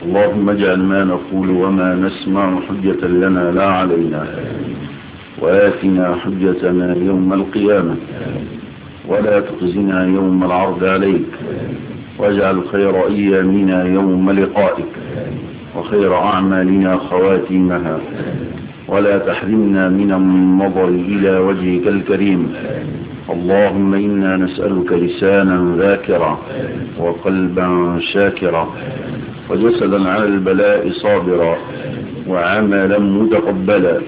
اللهم اجعل ما نقول وما نسمع حجة لنا لا علينا وآتنا حجتنا يوم القيامة ولا تخزنا يوم العرض عليك واجعل خير أيامنا يوم لقائك وخير أعمالنا خواتيمها ولا تحرمنا من النظر إلى وجهك الكريم اللهم إنا نسألك لسانا ذاكرا وقلبا شاكرا وجسدا على البلاء صابرا وعملا متقبلا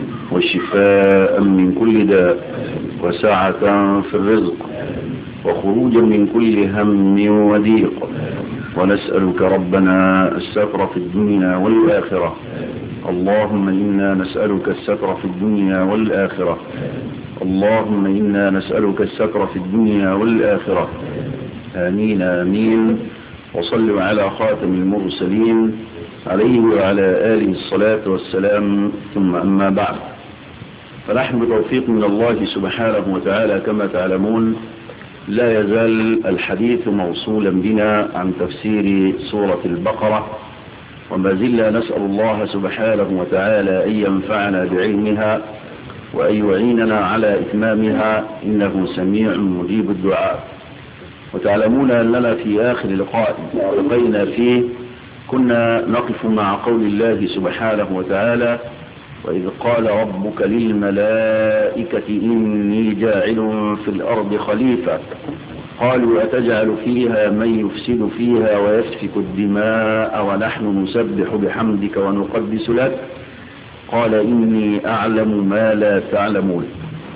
وشفاء من كل داء وسعة في الرزق وخروجا من كل هم وضيق ونسألك ربنا الستر في الدنيا والآخرة اللهم إنا نسألك الستر في الدنيا والآخرة اللهم إنا نسألك الستر في الدنيا والآخرة آمين آمين وصلوا على خاتم المرسلين عليه وعلى آله الصلاة والسلام ثم أما بعد فنحن بتوفيق من الله سبحانه وتعالى كما تعلمون لا يزال الحديث موصولا بنا عن تفسير سورة البقرة وما زلنا نسأل الله سبحانه وتعالى أن ينفعنا بعلمها وأن يعيننا على إتمامها إنه سميع مجيب الدعاء وتعلمون أننا في آخر لقاء لقينا فيه كنا نقف مع قول الله سبحانه وتعالى وإذ قال ربك للملائكة إني جاعل في الأرض خليفة قالوا أتجعل فيها من يفسد فيها ويسفك الدماء ونحن نسبح بحمدك ونقدس لك قال إني أعلم ما لا تعلمون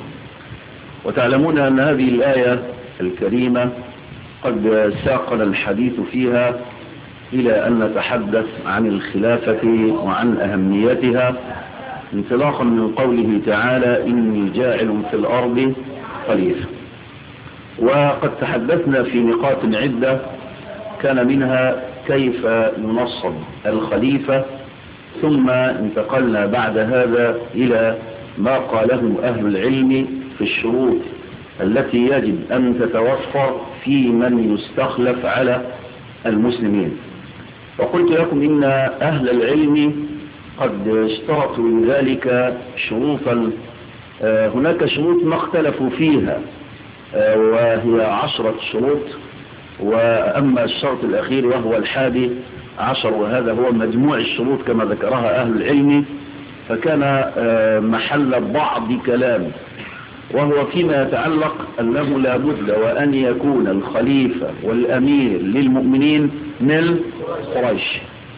وتعلمون أن هذه الآية الكريمة قد ساقنا الحديث فيها إلى أن نتحدث عن الخلافة وعن أهميتها انطلاقا من قوله تعالى إني جاعل في الأرض خليفة وقد تحدثنا في نقاط عدة كان منها كيف ينصب الخليفة ثم انتقلنا بعد هذا إلى ما قاله أهل العلم في الشروط التي يجب أن تتوفر في من يستخلف على المسلمين وقلت لكم إن أهل العلم قد اشترطوا لذلك شروطا هناك شروط ما اختلفوا فيها وهي عشرة شروط وأما الشرط الأخير وهو الحادي عشر وهذا هو مجموع الشروط كما ذكرها أهل العلم فكان محل بعض كلام وهو فيما يتعلق أنه لا بد وأن يكون الخليفة والأمير للمؤمنين من قريش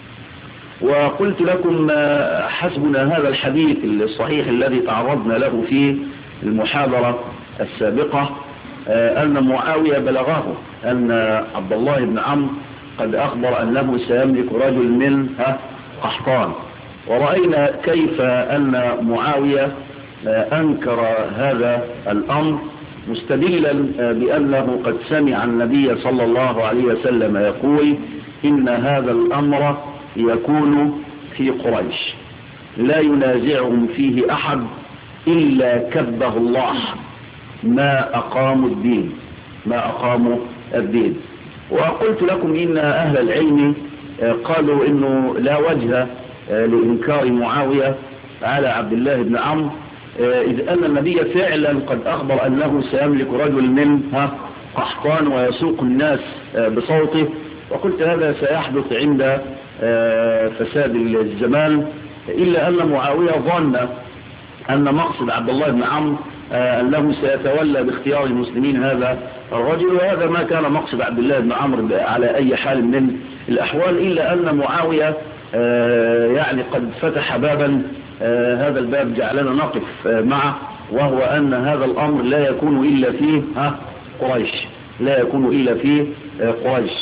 وقلت لكم حسبنا هذا الحديث الصحيح الذي تعرضنا له في المحاضرة السابقة أن معاوية بلغه أن عبد الله بن عمرو قد أخبر أنه سيملك رجل من قحطان ورأينا كيف أن معاوية أنكر هذا الأمر مستدلا بأنه قد سمع النبي صلى الله عليه وسلم يقول إن هذا الأمر يكون في قريش لا ينازعهم فيه أحد إلا كبه الله ما أقاموا الدين ما أقاموا الدين وقلت لكم إن أهل العلم قالوا إنه لا وجه لإنكار معاوية على عبد الله بن عمرو إذ أن النبي فعلا قد أخبر أنه سيملك رجل من قحطان ويسوق الناس بصوته وقلت هذا سيحدث عند فساد الزمان إلا أن معاوية ظن أن مقصد عبد الله بن عمرو أنه سيتولى باختيار المسلمين هذا الرجل وهذا ما كان مقصد عبد الله بن عمرو على أي حال من الأحوال إلا أن معاوية يعني قد فتح بابا هذا الباب جعلنا نقف معه وهو أن هذا الأمر لا يكون إلا فيه قريش لا يكون إلا فيه قريش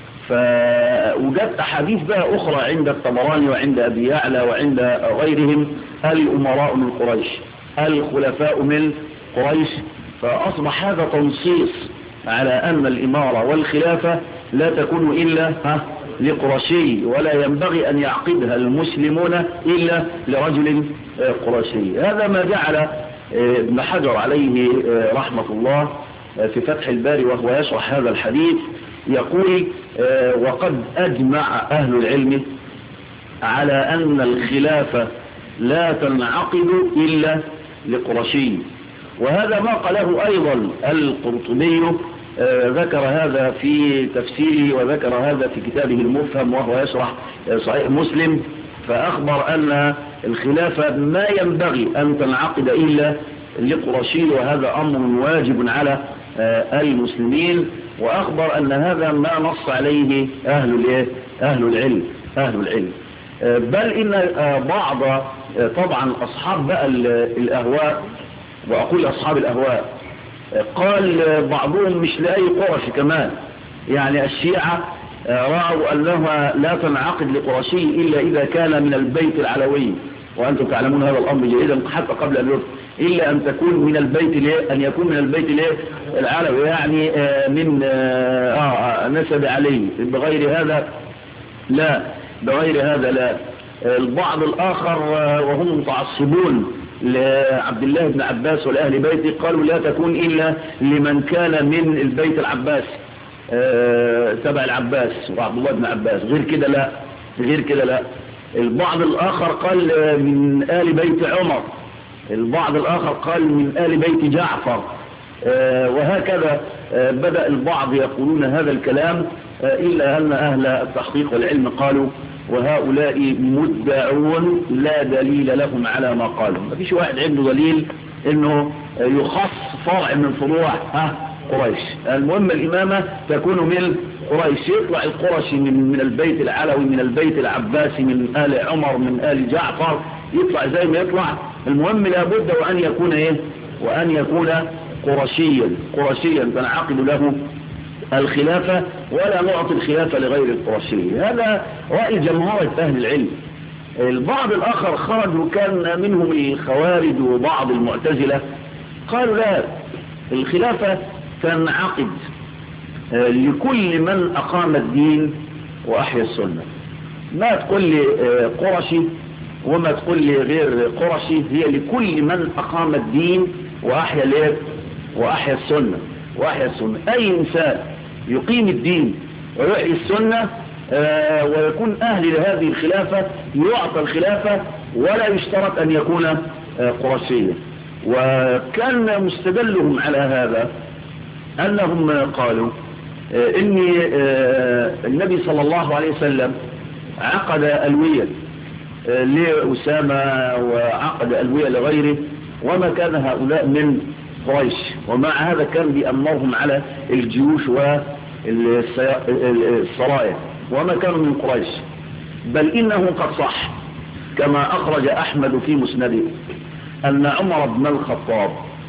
فوجدت أحاديث بقى أخرى عند الطبراني وعند أبي يعلى وعند غيرهم هل الأمراء من قريش هل الخلفاء من قريش فأصبح هذا تنصيص على أن الإمارة والخلافة لا تكون إلا لقرشي ولا ينبغي أن يعقدها المسلمون إلا لرجل قرشي هذا ما جعل ابن حجر عليه رحمة الله في فتح الباري وهو يشرح هذا الحديث يقول وقد أجمع أهل العلم على أن الخلافة لا تنعقد إلا لقرشي وهذا ما قاله أيضا القرطبي ذكر هذا في تفسيره وذكر هذا في كتابه المفهم وهو يشرح صحيح مسلم فأخبر أن الخلافة ما ينبغي أن تنعقد إلا لقرشي وهذا أمر واجب على المسلمين وأخبر أن هذا ما نص عليه أهل, أهل العلم أهل العلم بل إن بعض طبعا أصحاب بقى الأهواء وأقول أصحاب الأهواء قال بعضهم مش لأي قرش كمان يعني الشيعة رأوا أنها لا تنعقد لقرشي إلا إذا كان من البيت العلوي وأنتم تعلمون هذا الأمر جيدا حتى قبل أن يرد إلا أن تكون من البيت ليه أن يكون من البيت ليه العلوي يعني من آه نسب عليه بغير هذا لا بغير هذا لا البعض الآخر وهم متعصبون لعبد الله بن عباس والأهل بيته قالوا لا تكون إلا لمن كان من البيت العباس تبع العباس وعبد الله بن عباس غير كده لا غير كده لا البعض الآخر قال من آل بيت عمر البعض الآخر قال من آل بيت جعفر وهكذا بدأ البعض يقولون هذا الكلام إلا أن أهل التحقيق والعلم قالوا وهؤلاء مدعون لا دليل لهم على ما قالوا ما فيش واحد عنده دليل انه يخص فرع من فروع ها قريش المهم الامامة تكون من قريش يطلع القرشي من, من البيت العلوي من البيت العباسي من آل عمر من آل جعفر يطلع زي ما يطلع المهم لابد وأن يكون ايه وأن يكون قرشيا قرشيا تنعقد له الخلافة ولا نعطي الخلافة لغير القرشي هذا رأي جمهورة أهل العلم البعض الآخر خرج وكان منهم الخوارج وبعض المعتزلة قالوا لا الخلافة تنعقد لكل من أقام الدين وأحيا السنة ما تقول لي قرشي وما تقول لي غير قرشي هي لكل من أقام الدين وأحيا ليه وأحيا السنة وأحيا السنة أي إنسان يقيم الدين ويحيي السنة آه ويكون أهل لهذه الخلافة يعطى الخلافة ولا يشترط أن يكون آه قرشيا وكان مستدلهم على هذا أنهم قالوا آه إن النبي صلى الله عليه وسلم عقد ألوية لأسامة وعقد ألوية لغيره وما كان هؤلاء من قريش ومع هذا كان بيأمرهم على الجيوش والسرايا وما كانوا من قريش بل إنه قد صح كما أخرج أحمد في مسنده أن عمر بن الخطاب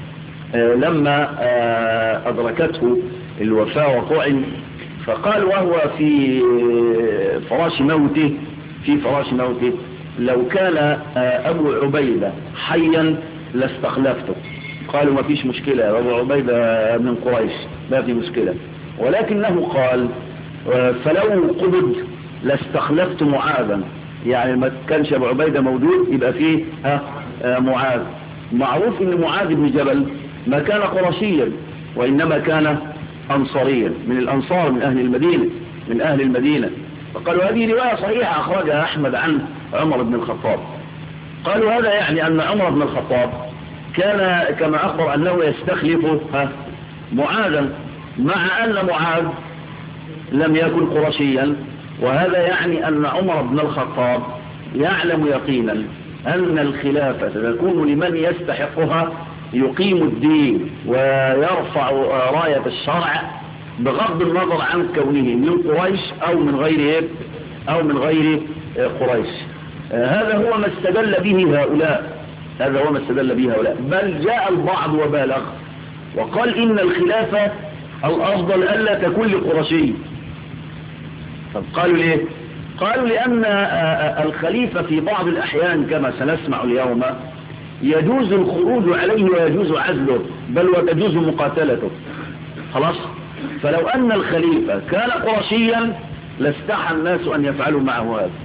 لما أدركته الوفاة وطعن فقال وهو في فراش موته في فراش موته لو كان أبو عبيدة حيا لاستخلفته قالوا ما فيش مشكلة أبو عبيدة من قريش ما في مشكلة ولكنه قال فلو قبض لاستخلفت معاذا يعني ما كانش أبو عبيدة موجود يبقى فيه ها معاذ معروف ان معاذ بن جبل ما كان قرشيا وإنما كان أنصاريا من الأنصار من أهل المدينة من أهل المدينة فقالوا هذه رواية صحيحة أخرجها أحمد عن عمر بن الخطاب قالوا هذا يعني أن عمر بن الخطاب كان كما أخبر أنه يستخلف معاذا مع أن معاذ لم يكن قرشيا وهذا يعني أن عمر بن الخطاب يعلم يقينا أن الخلافة تكون لمن يستحقها يقيم الدين ويرفع راية الشرع بغض النظر عن كونه من قريش أو من غير أو من غير قريش هذا هو ما استدل به هؤلاء هذا هو ما استدل به هؤلاء بل جاء البعض وبالغ وقال إن الخلافة الأفضل ألا تكون لقرشي طب قالوا ليه قالوا لأن الخليفة في بعض الأحيان كما سنسمع اليوم يجوز الخروج عليه ويجوز عزله بل وتجوز مقاتلته خلاص فلو أن الخليفة كان قرشيا لاستحى الناس أن يفعلوا معه هذا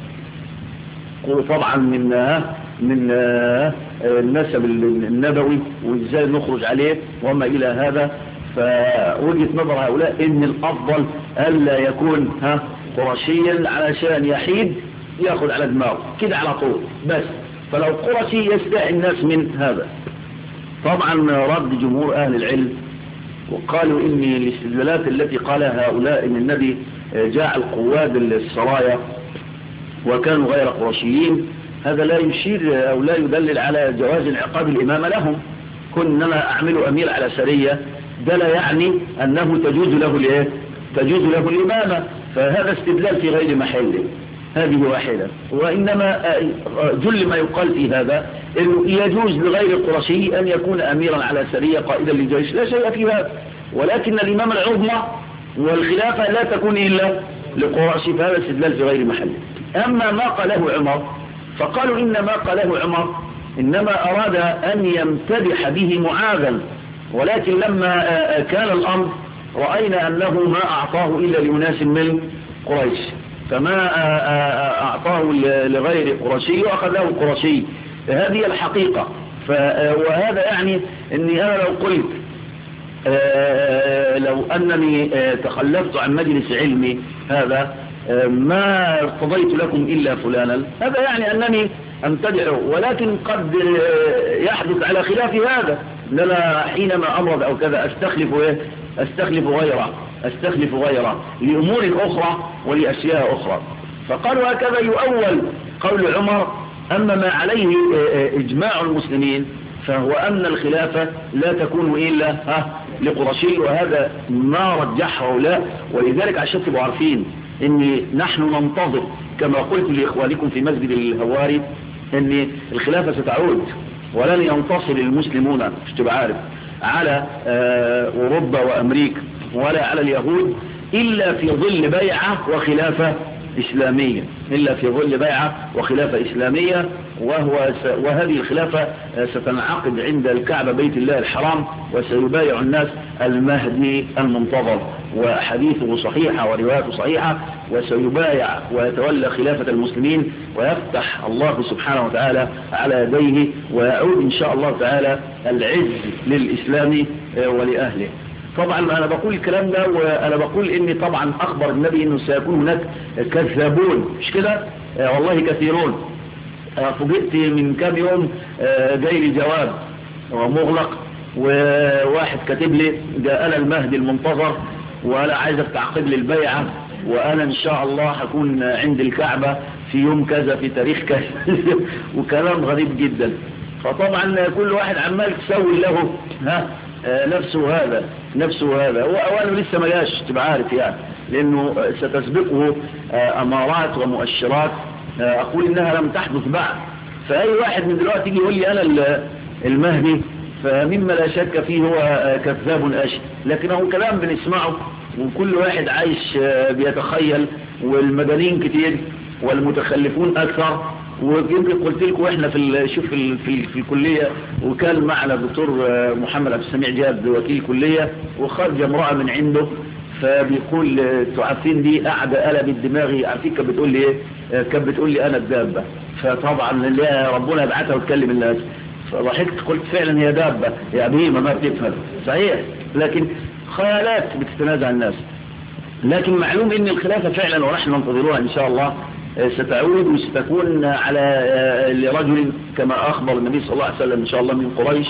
طبعا من من النسب النبوي وازاي نخرج عليه وما الى هذا فوجهة نظر هؤلاء ان الافضل الا يكون ها قرشيا علشان يحيد ياخد على دماغه كده على طول بس فلو قرشي يستحي الناس من هذا طبعا رد جمهور أهل العلم وقالوا إن الاستدلالات التي قالها هؤلاء إن النبي جاء القواد السرايا وكانوا غير قرشيين هذا لا يشير أو لا يدلل على جواز انعقاد الإمامة لهم كنما أعمل أمير على سرية ده لا يعني أنه تجوز له الايه تجوز له الإمامة فهذا استدلال في غير محله هذه واحدة وإنما جل ما يقال في هذا أنه يجوز لغير القرشي أن يكون أميرا على سرية قائدا للجيش لا شيء في هذا ولكن الإمام العظمى والخلافة لا تكون إلا لقرشي فهذا استدلال في غير محله أما ما قاله عمر فقالوا إن ما قاله عمر إنما أراد أن يمتدح به معاذا ولكن لما كان الأمر رأينا أنه ما أعطاه إلا لأناس من قريش فما أعطاه لغير قرشي وأخذه قرشي هذه الحقيقة وهذا يعني أني أنا لو قلت لو أنني تخلفت عن مجلس علمي هذا ما قضيت لكم إلا فلانا هذا يعني أنني أمتدعه ولكن قد يحدث على خلاف هذا أننا حينما أمرض أو كذا أستخلف إيه أستخلف غيره أستخلف غيره لأمور أخرى ولأشياء أخرى فقالوا هكذا يؤول قول عمر أما ما عليه إجماع المسلمين فهو أن الخلافة لا تكون إلا ها لقرشي وهذا ما رجحه لا ولذلك عشان تبقوا عارفين ان نحن ننتظر كما قلت لإخوانكم في مسجد الهواري ان الخلافة ستعود ولن ينتصر المسلمون مش تبقى عارف على أوروبا وأمريكا ولا على اليهود إلا في ظل بيعة وخلافة إسلامية إلا في ظل بيعة وخلافة إسلامية وهو س... وهذه الخلافة ستنعقد عند الكعبة بيت الله الحرام وسيبايع الناس المهدي المنتظر وحديثه صحيحة وروايته صحيحة وسيبايع ويتولى خلافة المسلمين ويفتح الله سبحانه وتعالى على يديه ويعود إن شاء الله تعالى العز للإسلام ولأهله طبعا انا بقول الكلام ده وانا بقول اني طبعا اخبر النبي انه سيكون هناك كذابون مش كده آه والله كثيرون آه فوجئت من كام يوم آه جاي لي جواب مغلق وواحد كاتب لي ده انا المهدي المنتظر وانا عايزك تعقد لي البيعه وانا ان شاء الله هكون عند الكعبه في يوم كذا في تاريخ كذا وكلام غريب جدا فطبعا كل واحد عمال تسوي له ها نفسه هذا نفسه هذا هو اولا لسه ما جاش تبقى عارف يعني لانه ستسبقه امارات ومؤشرات اقول انها لم تحدث بعد فاي واحد من دلوقتي يجي يقول لي انا المهدي فمما لا شك فيه هو كذاب اشد لكنه كلام بنسمعه وكل واحد عايش بيتخيل والمدنيين كتير والمتخلفون اكثر ويمكن قلت لكم احنا في شوف في, في, في الكليه وكان معنا الدكتور محمد عبد السميع جاد وكيل الكليه وخرج امراه من عنده فبيقول تعرفين دي قاعده قلبت دماغي عارفين كانت بتقول لي ايه كانت بتقول لي انا الدابه فطبعا لا ربنا يبعتها وتكلم الناس فضحكت قلت فعلا هي دابه يا بهيمه ما بتفهم صحيح لكن خيالات بتتنازع الناس لكن معلوم ان الخلافه فعلا ونحن ننتظرها ان شاء الله ستعود وستكون على لرجل كما أخبر النبي صلى الله عليه وسلم إن شاء الله من قريش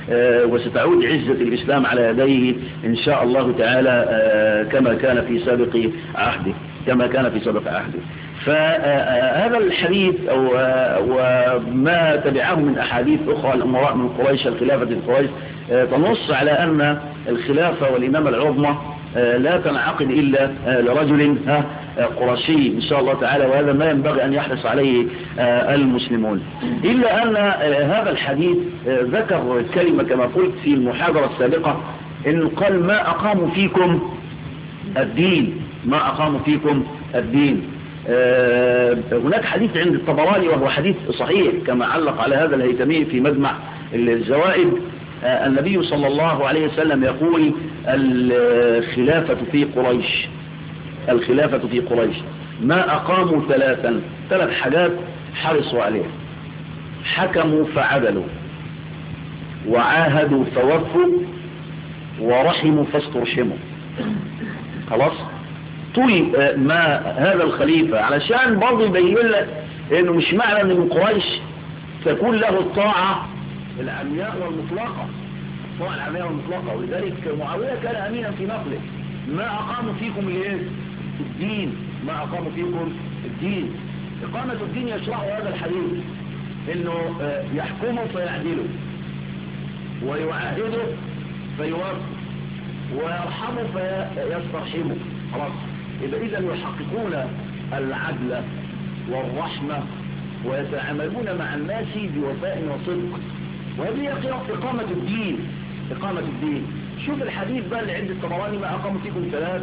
وستعود عزة الإسلام على يديه إن شاء الله تعالى كما كان في سابق عهده كما كان في سابق عهده فهذا الحديث أو وما تبعه من أحاديث أخرى الأمراء من قريش الخلافة القريش تنص على أن الخلافة والإمامة العظمى لا تنعقد إلا لرجل قرشي إن شاء الله تعالى وهذا ما ينبغي أن يحرص عليه المسلمون إلا أن هذا الحديث ذكر كلمة كما قلت في المحاضرة السابقة إنه قال ما أقاموا فيكم الدين ما أقاموا فيكم الدين هناك حديث عند الطبراني وهو حديث صحيح كما علق على هذا الهيتمي في مجمع الزوائد النبي صلى الله عليه وسلم يقول الخلافة في قريش الخلافة في قريش ما أقاموا ثلاثا ثلاث حاجات حرصوا عليها حكموا فعدلوا وعاهدوا فوفوا ورحموا فاسترحموا خلاص طول ما هذا الخليفة علشان برضه يبين لك انه مش معنى ان من قريش تكون له الطاعة العمياء والمطلقة الطاعة العمياء والمطلقة ولذلك معاوية كان امينا في نقله ما اقاموا فيكم الايه الدين ما اقاموا فيكم الدين اقامة الدين يشرح هذا الحديث انه يحكموا فيعدلوا ويعاهدوا فيوافقوا ويرحموا فيسترحموا خلاص إذا إذا يحققون العدل والرحمة ويتعاملون مع الناس بوفاء وصدق وهذه إقامة الدين إقامة الدين شوف الحديث بقى اللي عند الطبراني ما أقاموا فيكم ثلاث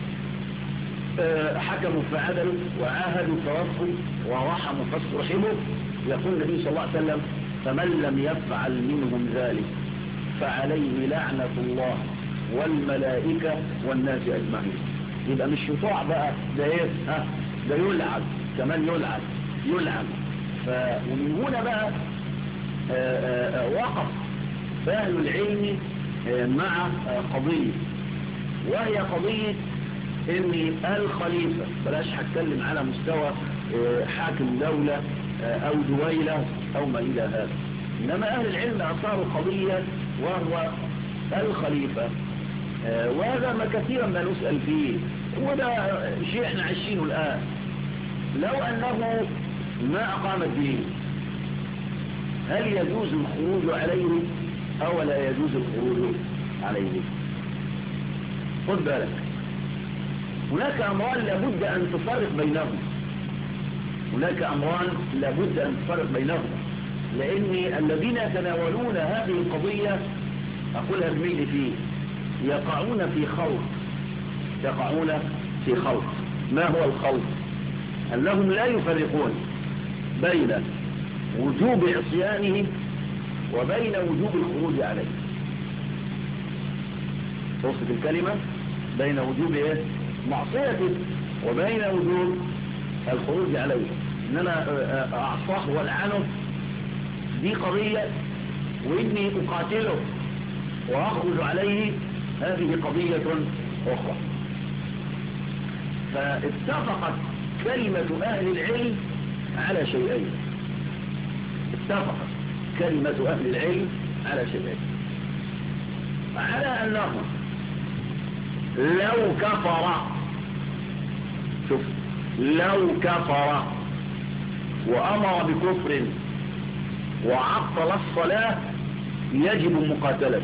حكموا فعدلوا وعاهدوا فوفوا ورحموا فاسترحموا يقول النبي صلى الله عليه وسلم فمن لم يفعل منهم ذلك فعليه لعنة الله والملائكة والناس أجمعين يبقى مش يطاع بقى ده ايه ها ده يلعب كمان يلعب يلعب ومن هنا بقى آآ آآ وقف أهل العلم مع قضية وهي قضية ان الخليفة بلاش هتكلم على مستوى حاكم دولة او دويلة او ما الى هذا انما اهل العلم اثاروا قضية وهو الخليفة وهذا ما كثيرا ما نسأل فيه وده شيء احنا عايشينه الآن لو أنه ما أقام الدين هل يجوز الخروج عليه أو لا يجوز الخروج عليه خد بالك هناك أمران لابد أن تفرق بينهم هناك أمران لابد أن تفرق بينهم لأن الذين يتناولون هذه القضية أقولها بميل فيه يقعون في خلط يقعون في خلط ما هو الخلط أنهم لا يفرقون بين وجوب عصيانه وبين وجوب الخروج عليه توصف الكلمة بين وجوب إيه؟ معصيته وبين وجوب الخروج عليه إن أنا أعصاه والعنه دي قضية وإني أقاتله وأخرج عليه هذه قضية أخرى فاتفقت كلمة أهل العلم على شيئين اتفقت كلمة أهل العلم على شيئين على أنه لو كفر شوف لو كفر وأمر بكفر وعطل الصلاة يجب مقاتلته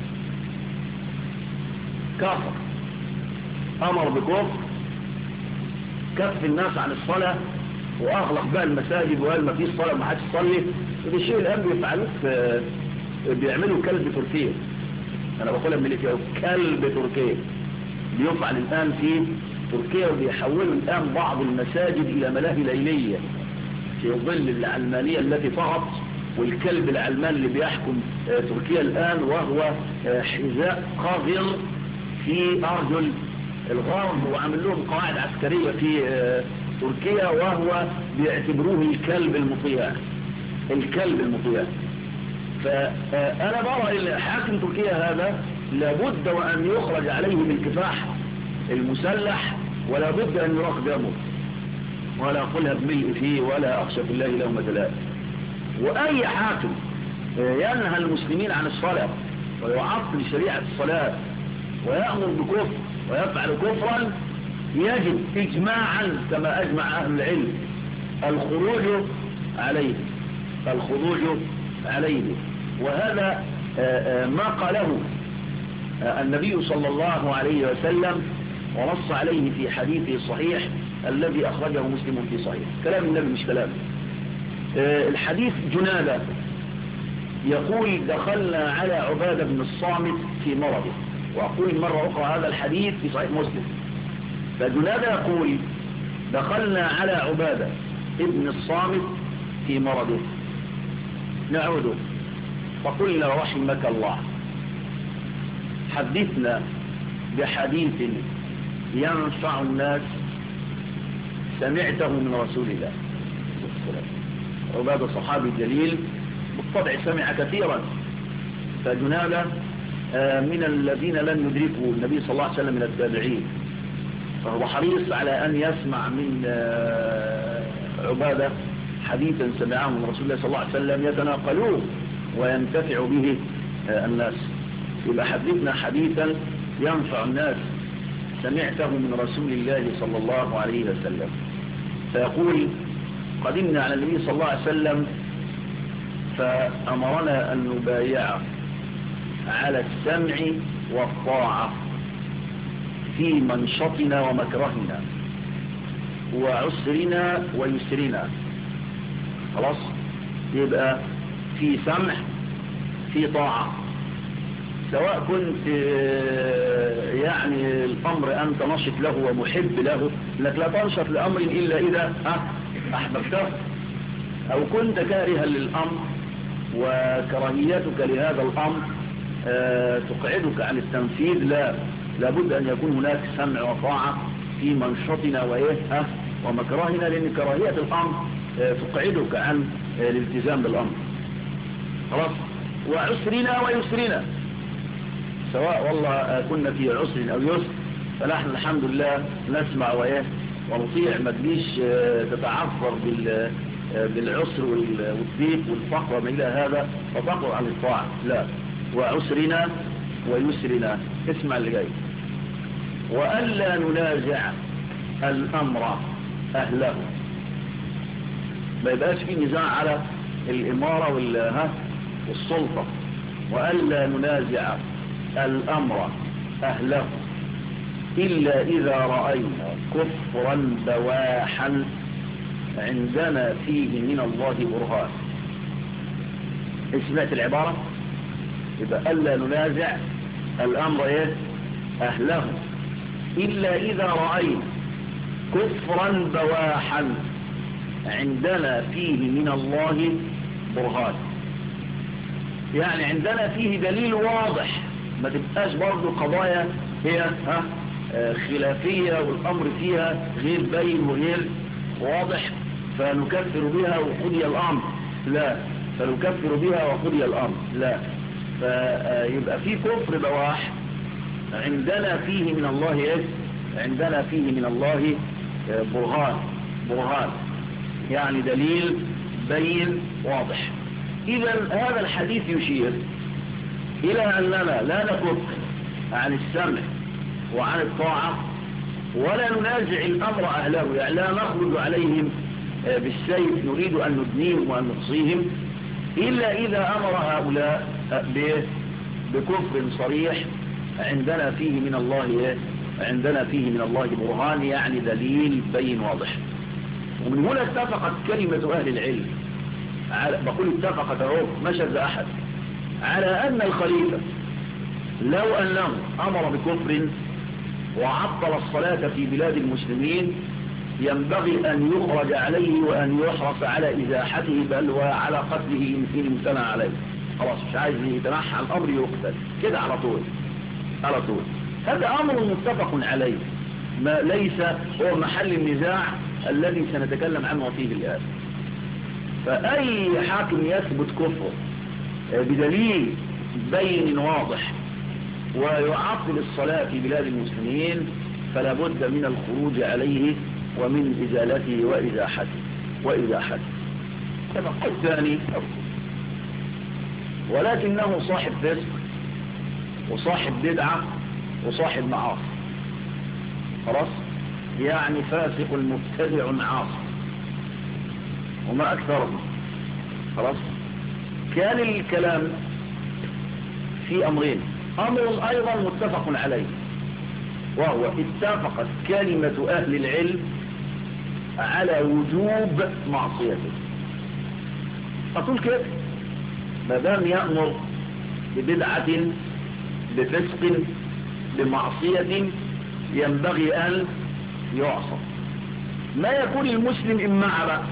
كفر امر بكفر كف الناس عن الصلاة واغلق بقى المساجد وقال ما فيش صلاة ما حدش يصلي وده الشيء الان بيفعلوه في بيعملوا كلب تركيا انا بقولها من كلب تركيا بيفعل الان في تركيا وبيحولوا الان بعض المساجد الى ملاهي ليلية في ظل العلمانية التي طغت والكلب العلمان اللي بيحكم تركيا الان وهو حذاء قاذر في أرجل الغرب وعمل لهم قواعد عسكرية في تركيا وهو بيعتبروه الكلب المطيع الكلب المطيع فأنا برى حاكم تركيا هذا لابد وأن يخرج عليه بالكفاح المسلح ولا بد أن يراق دمه ولا أقولها بملء فيه ولا أخشى في الله لومة لائم وأي حاكم ينهى المسلمين عن الصلاة ويعطل شريعة الصلاة ويأمر بكفر ويفعل كفرا يجب إجماعا كما أجمع أهل العلم الخروج عليه الخروج عليه وهذا ما قاله النبي صلى الله عليه وسلم ونص عليه في حديثه الصحيح الذي أخرجه مسلم في صحيح كلام النبي مش كلام الحديث جنادة يقول دخلنا على عبادة بن الصامت في مرضه وأقول مرة أخرى هذا الحديث في صحيح مسلم فجنادة يقول دخلنا على عبادة ابن الصامت في مرضه نعوده فقلنا رحمك الله حدثنا بحديث ينفع الناس سمعته من رسول الله عبادة صحابي جليل بالطبع سمع كثيرا فجنادة من الذين لم يدركوا النبي صلى الله عليه وسلم من التابعين فهو حريص على أن يسمع من عبادة حديثا سمعه من رسول الله صلى الله عليه وسلم يتناقلوه وينتفع به الناس يبقى حدثنا حديثا ينفع الناس سمعته من رسول الله صلى الله عليه وسلم فيقول قدمنا على النبي صلى الله عليه وسلم فأمرنا أن نبايع على السمع والطاعة في منشطنا ومكرهنا وعسرنا ويسرنا خلاص يبقى في سمع في طاعة سواء كنت يعني الأمر أنت نشط له ومحب له لك لا تنشط لأمر إلا إذا أحببته أو كنت كارها للأمر وكراهيتك لهذا الأمر تقعدك عن التنفيذ لا لابد أن يكون هناك سمع وطاعة في منشطنا وإيه ومكرهنا لأن كراهية الأمر تقعدك عن الالتزام بالأمر خلاص وعسرنا ويسرنا سواء والله كنا في عسر أو يسر فنحن الحمد لله نسمع وإيه ونطيع ما تجيش تتعفر بال بالعسر والضيق والفقر وما إلى هذا فتقر عن الطاعة لا وعسرنا ويسرنا اسمع اللي جاي وألا ننازع الأمر أهله ما يبقاش في نزاع على الإمارة والسلطة وألا ننازع الأمر أهله إلا إذا رأينا كفرا بواحا عندنا فيه من الله برهان سمعت العبارة يبقى ألا ننازع الأمر إيه أهله إلا إذا رأينا كفرا بواحا عندنا فيه من الله برهان يعني عندنا فيه دليل واضح ما تبقاش برضو قضايا هي ها خلافية والأمر فيها غير بين وغير واضح فنكفر بها وقضي الأمر لا فنكفر بها وقضي الأمر لا فيبقى في كفر بواح عندنا فيه من الله ايه عندنا فيه من الله برهان برهان يعني دليل بين واضح إذا هذا الحديث يشير إلى أننا لا نكف عن السمع وعن الطاعة ولا ننازع الأمر أهله يعني لا نخرج عليهم بالسيف نريد أن ندنيهم وأن نقصيهم إلا إذا أمر هؤلاء بكفر صريح عندنا فيه من الله عندنا فيه من الله برهان يعني دليل بين واضح ومن هنا اتفقت كلمة أهل العلم بقول اتفقت اهو ما شذ أحد على أن الخليفة لو أنه أمر بكفر وعطل الصلاة في بلاد المسلمين ينبغي أن يخرج عليه وأن يحرص على إزاحته بل وعلى قتله إن امتنع عليه خلاص مش عايز يتنحى عن الأمر يقتل كده على طول على طول هذا أمر متفق عليه ما ليس هو محل النزاع الذي سنتكلم عنه فيه الآن فأي حاكم يثبت كفره بدليل بين واضح ويعطل الصلاة في بلاد المسلمين فلا بد من الخروج عليه ومن إزالته وإزاحته وإزاحته كما الثاني ولكنه صاحب فسق وصاحب بدعة وصاحب معاصي خلاص يعني فاسق مبتدع عاصي وما أكثره خلاص كان الكلام في أمرين أمر أيضا متفق عليه وهو اتفقت كلمة أهل العلم على وجوب معصيته أقول كيف ما دام يأمر ببدعة بفسق بمعصية ينبغي أن يعصى ما يكون المسلم إما بقى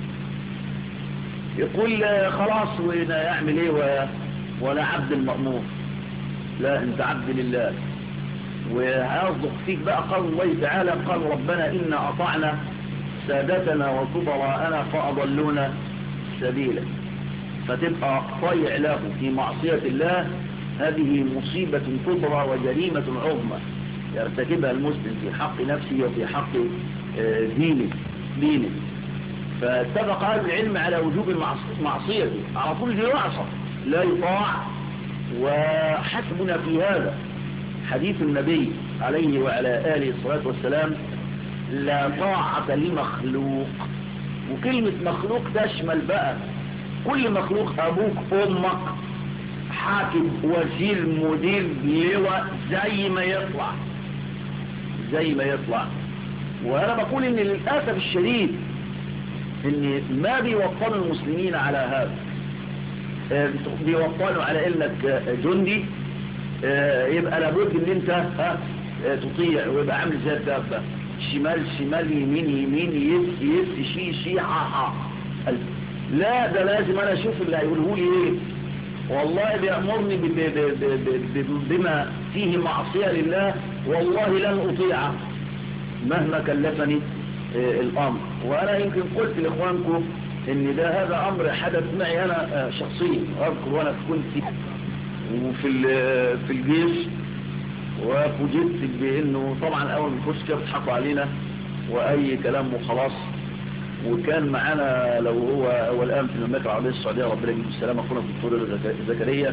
يقول خلاص وانا يعمل ايه ولا عبد المأمور لا انت عبد لله وهيصدق فيك بقى قال الله تعالى قال ربنا إنا أطعنا سادتنا وكبراءنا فأضلونا سبيلا فتبقى طيع له في معصية الله هذه مصيبة كبرى وجريمة عظمى يرتكبها المسلم في حق نفسه وفي حق دينه دينه فاتفق أهل العلم على وجوب المعصية على طول دي معصى لا يطاع وحسبنا في هذا حديث النبي عليه وعلى آله الصلاة والسلام لا طاعة لمخلوق وكلمة مخلوق تشمل بقى كل مخلوق أبوك أمك حاكم وزير مدير لواء زي ما يطلع زي ما يطلع وانا بقول ان للأسف الشديد ان ما بيوطنوا المسلمين على هذا بيوطنوا على انك جندي يبقى لابد ان انت تطيع ويبقى عامل زي الدابة شمال شمال يمين يمين يس يس شي شي ها ها لا ده لازم انا اشوف اللي هيقوله لي ايه والله بيأمرني بما فيه معصية لله والله لن أطيعه مهما كلفني الأمر وأنا يمكن قلت لإخوانكم إن ده هذا أمر حدث معي أنا شخصيا أذكر وأنا كنت وفي في الجيش وفوجئت بأنه طبعا أول ما كنت كده بيضحكوا علينا وأي كلام وخلاص وكان معانا لو هو هو الآن في المملكة العربية السعودية ربنا يجيب السلامة أخونا الدكتور زكريا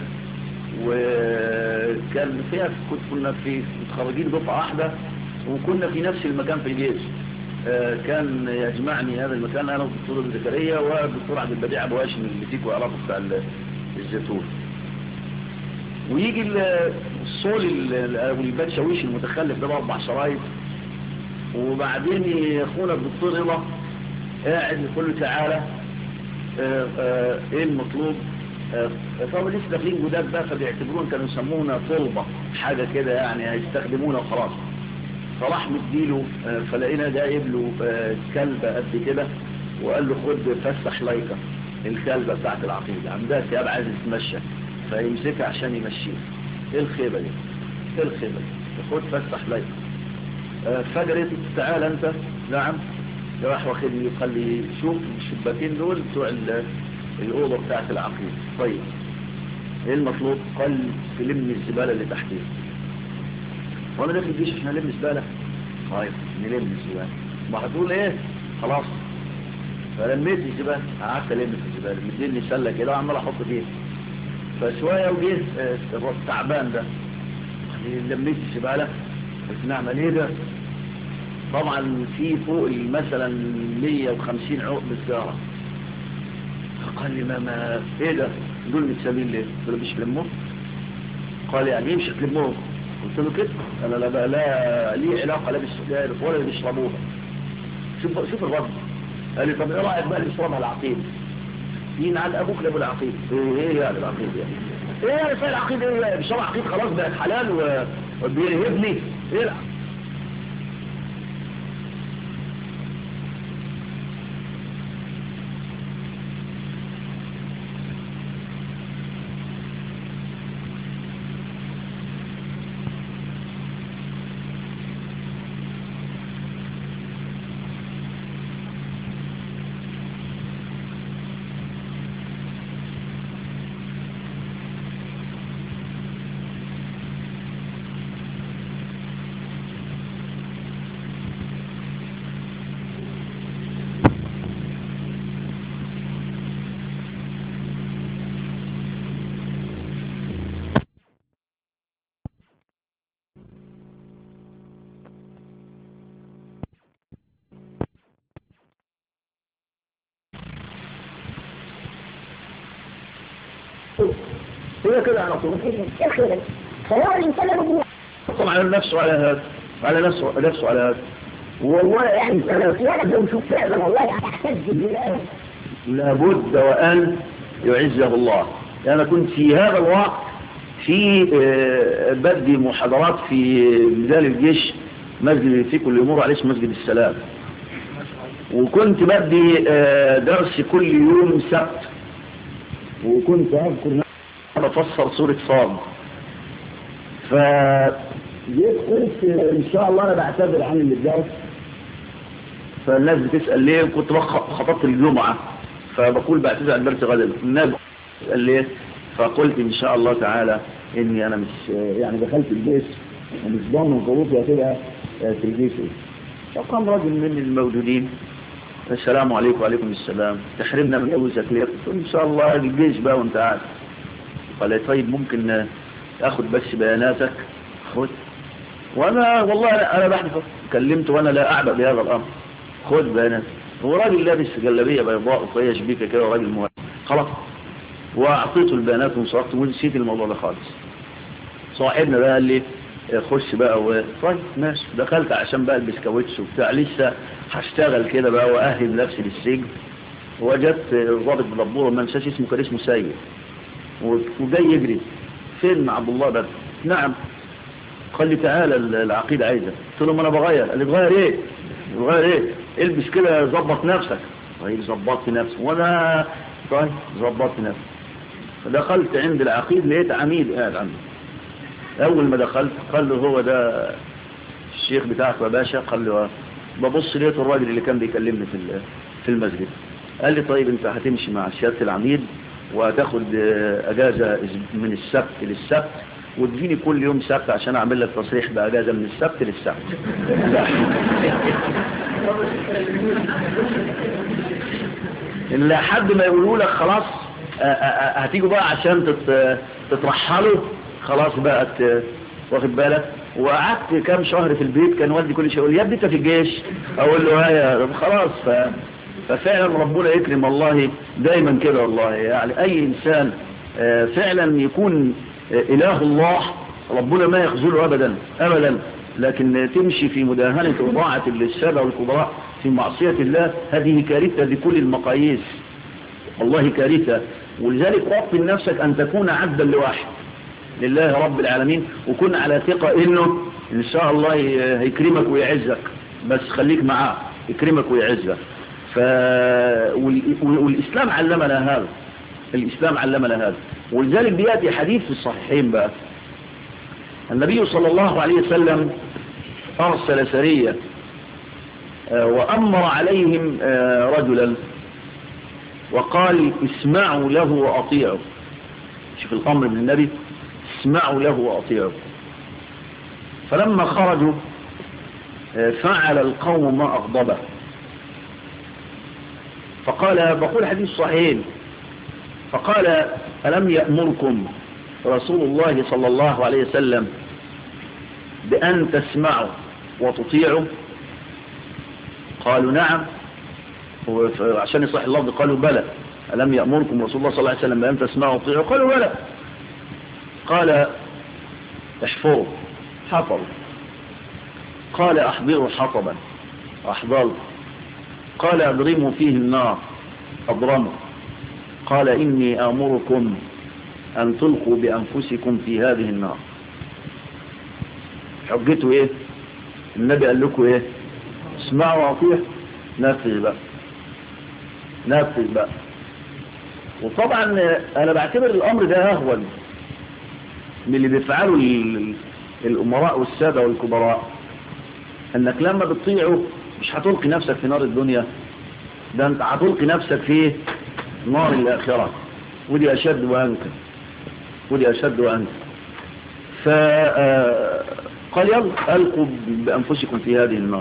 وكان فيها كنت كنا في متخرجين دفعة واحدة وكنا في نفس المكان في الجيش كان يجمعني هذا المكان أنا والدكتور زكريا والدكتور عبد البديع أبو هاشم اللي فيكم يعرفوا بتاع الزيتون ويجي الصول والبات شاويش المتخلف ده بأربع شرايط وبعدين اخونا الدكتور رضا قاعد يقول له تعالى آآ آآ ايه المطلوب طبعا لسه داخلين جداد بقى فبيعتبرون كانوا يسمونا طلبة حاجة كده يعني هيستخدمونا وخلاص فراح مديله فلقينا جايب له كلبة قد كده وقال له خد فسح لايكة الكلبة بتاعت العقيدة عندها ثياب عايز يتمشى فيمسكها عشان يمشيها ايه الخيبة دي ايه الخيبة دي خد فسح لايكة فجرت تعال انت نعم راح واخدني قال لي شوف الشباكين دول بتوع الأوضة بتاعت العقيدة طيب ايه المطلوب قال تلم الزبالة اللي تحتيه وانا داخل الجيش عشان نلم الزبالة طيب نلم الزبالة ما هتقول ايه خلاص فلميت الزبالة قعدت الم في الزبالة مديني سلة كده وعمال احط فيها فشوية وجه التعبان ده لميت الزبالة قلت نعمل ايه ده طبعا في فوق مثلا 150 عقد سيارة فقال لي ما ما ايه ده دول متسابين ليه قلت له مش لموه قال يعني ايه مش تلموه قلت له كده انا لا بقى لا ليه علاقه لا بالسجاير ولا اللي بيشربوها شوف شوف الرد قال لي طب ايه رايك بقى اللي بيشربها العقيد مين على ابوك لابو العقيد ايه ايه يعني العقيد يعني ايه يعني صار العقيد ايه بيشرب عقيد خلاص بقت حلال وبيرهبني ايه العقيد هي كده على طول فهو الإنسان لابد طبعا على نفسه على هذا على نفسه نفسه على هذا والله يعني لو سيادة لو شوف فعلا والله هتحتج بالله لابد وأن يعزه الله أنا كنت في هذا الوقت في بدي محاضرات في ميدان الجيش مسجد في كل يمر عليه اسمه مسجد السلام وكنت بدي درس كل يوم سبت وكنت أذكر بفسر سورة صاد ف جيت قلت ان شاء الله انا بعتذر عن الدرس فالناس بتسأل ليه كنت خطبت الجمعة فبقول بعتذر عن درس غدا الناس قال ليه فقلت ان شاء الله تعالى اني انا مش يعني دخلت الجيش ومش ضامن ظروفي هتبقى في الجيش ايه فقام رجل من الموجودين السلام عليكم وعليكم السلام تحرمنا من ابو زكريا قلت ان شاء الله الجيش بقى وانت عارف قال طيب ممكن اخد بس بياناتك خد وانا والله انا بحدث كلمت وانا لا اعبأ بهذا الامر خد بيانات هو راجل لابس جلابيه بيضاء وفيها شبيكه كده وراجل مهم خلاص واعطيته البيانات وانصرفت ونسيت الموضوع ده خالص صاحبنا بقى قال لي خش بقى و... طيب ماشي دخلت عشان بقى البس كاوتش وبتاع لسه هشتغل كده بقى واهل نفسي للسجن وجدت ضابط بدبوره ما انساش اسمه كان اسمه سيد وجاي يجري فين عبد الله بدر نعم قال لي تعالى العقيدة عايزة قلت له ما انا بغير قال لي تغير ايه تغير ايه البس كده ظبط نفسك طيب ظبطت نفسي وانا طيب ظبطت نفسي فدخلت عند العقيد لقيت عميد قاعد عنده اول ما دخلت قال له هو ده الشيخ بتاعك يا باشا قال له ببص لقيت الراجل اللي كان بيكلمني في في المسجد قال لي طيب انت هتمشي مع سياده العميد وهتاخد اجازه من السبت للسبت وتجيني كل يوم سبت عشان اعمل لك تصريح باجازه من السبت للسبت ان لحد ما يقولوا لك خلاص هتيجوا بقى عشان تترحلوا خلاص بقى واخد بالك وقعدت كام شهر في البيت كان والدي كل شيء يقول لي يا ابني انت في الجيش اقول له ها يا خلاص ف... ففعلا ربنا يكرم والله دايما كده والله يعني اي انسان فعلا يكون اله الله ربنا ما يخذله ابدا ابدا لكن تمشي في مداهنة وضاعة السادة والكبراء في معصية الله هذه كارثة بكل المقاييس والله كارثة ولذلك وقف نفسك أن تكون عبدا لواحد لله رب العالمين وكن على ثقة إنه إن شاء الله هيكرمك ويعزك بس خليك معاه يكرمك ويعزك ف... والإسلام علمنا هذا الإسلام علمنا هذا ولذلك بيأتي حديث في الصحيحين بقى النبي صلى الله عليه وسلم أرسل سرية وأمر عليهم رجلا وقال اسمعوا له وأطيعوا شوف الأمر من النبي اسمعوا له وأطيعوا فلما خرجوا فعل القوم ما أغضبه فقال بقول حديث صحيح فقال ألم يأمركم رسول الله صلى الله عليه وسلم بأن تسمعوا وتطيعوا قالوا نعم عشان يصح اللفظ قالوا بلى ألم يأمركم رسول الله صلى الله عليه وسلم بأن تسمعوا وتطيعوا قالوا بلى قال احفروا حفروا قال أحضروا حطبا أحضروا قال أضرموا فيه النار أضرموا قال إني آمركم أن تلقوا بأنفسكم في هذه النار حجته إيه النبي قال لكم إيه اسمعوا وأطيعوا نفذ بقى نفذ بقى وطبعا أنا بعتبر الأمر ده أهون من اللي بيفعله الأمراء والسادة والكبراء أنك لما بتطيعه مش هتلقي نفسك في نار الدنيا ده أنت هتلقي نفسك في نار الآخرة ودي أشد وأنكر ودي أشد وأنكر فقال يلا ألقوا بأنفسكم في هذه النار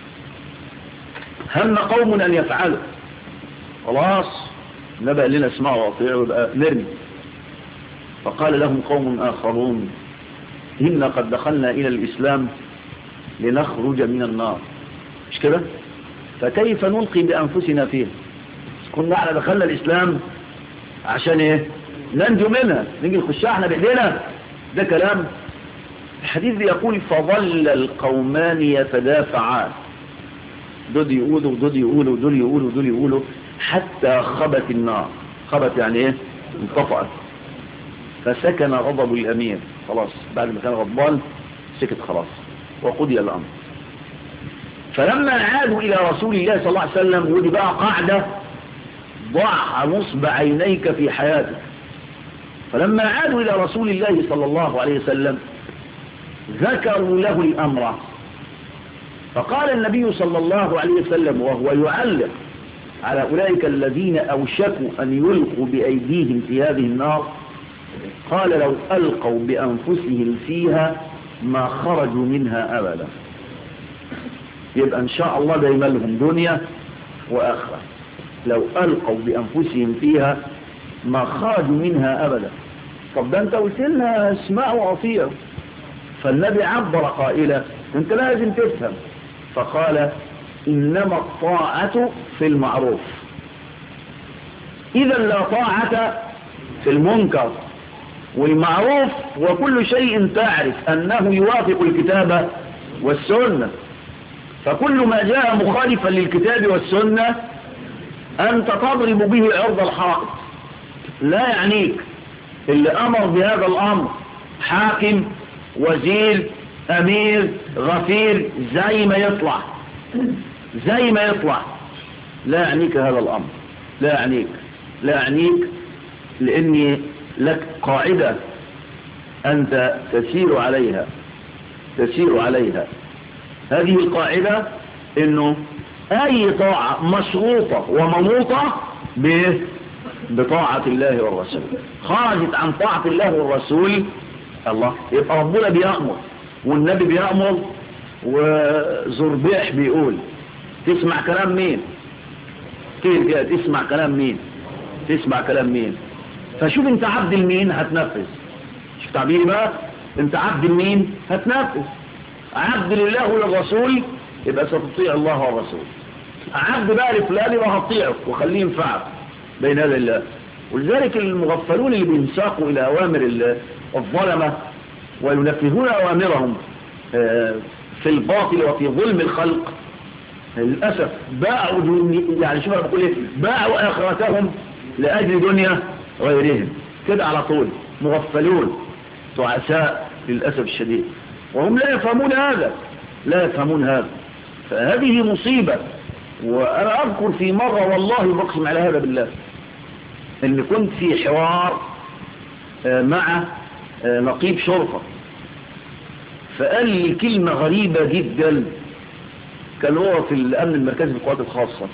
هم قوم أن يفعلوا خلاص نبأ لنا اسمعوا واطيعوا يبقى نرمي فقال لهم قوم آخرون إن قد دخلنا إلى الإسلام لنخرج من النار مش كده فكيف نلقي بأنفسنا فيه كنا احنا دخلنا الإسلام عشان ايه ننجو منها نيجي نخشها احنا بإيدينا ده كلام الحديث بيقول فظل القومان يتدافعان دول يقولوا ودول يقولوا ودول يقولوا ودول يقولوا حتى خبت النار خبت يعني ايه انطفأت فسكن غضب الأمير خلاص بعد ما كان غضبان سكت خلاص وقضي الأمر فلما عادوا إلى رسول الله صلى الله عليه وسلم ودي بقى قاعدة ضع نصب عينيك في حياتك فلما عادوا إلى رسول الله صلى الله عليه وسلم ذكروا له الأمر فقال النبي صلى الله عليه وسلم وهو يعلق على أولئك الذين أوشكوا أن يلقوا بأيديهم في هذه النار قال لو ألقوا بأنفسهم فيها ما خرجوا منها أبدا يبقى إن شاء الله دايما لهم دنيا وآخرة لو ألقوا بأنفسهم فيها ما خرجوا منها أبدا طب ده أنت قلت لنا اسمعوا وأطيعوا فالنبي عبر قائلا أنت لازم تفهم فقال إنما الطاعة في المعروف إذا لا طاعة في المنكر والمعروف وكل شيء تعرف أنه يوافق الكتاب والسنة فكل ما جاء مخالفا للكتاب والسنة أنت تضرب به عرض الحائط لا يعنيك اللي أمر بهذا الأمر حاكم وزير أمير غفير زي ما يطلع زي ما يطلع لا يعنيك هذا الأمر لا يعنيك لا يعنيك لأني لك قاعدة أنت تسير عليها تسير عليها هذه القاعدة انه اي طاعة مشروطة ومنوطة بطاعة الله والرسول خرجت عن طاعة الله والرسول الله يبقى ربنا بيأمر والنبي بيأمر وزربيح بيقول تسمع كلام مين كيف كده تسمع كلام مين تسمع كلام مين فشوف انت عبد المين هتنفذ شوف تعبيري بقى انت عبد المين هتنفذ عبد لله وللرسول يبقى ستطيع الله والرسول عبد بقى لفلان يبقى هتطيعه وخليه ينفعك بين هذا الله ولذلك المغفلون اللي بينساقوا الى اوامر الظلمة وينفذون اوامرهم في الباطل وفي ظلم الخلق للأسف باعوا يعني شوف انا بقول ايه باعوا اخرتهم لاجل دنيا غيرهم كده على طول مغفلون تعساء للأسف الشديد وهم لا يفهمون هذا لا يفهمون هذا فهذه مصيبة وأنا أذكر في مرة والله بقسم على هذا بالله أني كنت في حوار مع نقيب شرطة فقال لي كلمة غريبة جدا كان هو في الأمن المركزي في القوات الخاصة